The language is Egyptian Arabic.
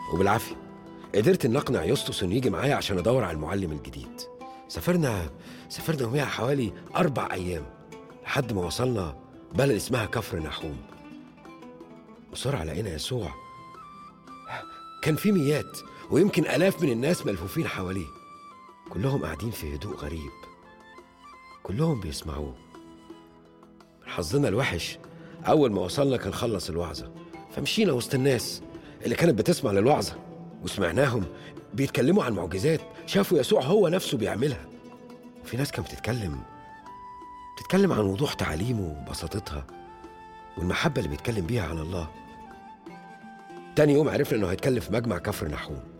وبالعافيه قدرت ان اقنع يسطس انه يجي معايا عشان ادور على المعلم الجديد سافرنا سافرنا يوميها حوالي اربع ايام لحد ما وصلنا بلد اسمها كفر نحوم بسرعه لقينا يسوع كان في ميات ويمكن الاف من الناس ملفوفين حواليه كلهم قاعدين في هدوء غريب كلهم بيسمعوه من حظنا الوحش اول ما وصلنا كان خلص الوعظه فمشينا وسط الناس اللي كانت بتسمع للوعظه وسمعناهم بيتكلموا عن معجزات شافوا يسوع هو نفسه بيعملها وفي ناس كانت بتتكلم بتتكلم عن وضوح تعاليمه وبساطتها والمحبة اللي بيتكلم بيها عن الله تاني يوم عرفنا انه هيتكلم في مجمع كفر نحوم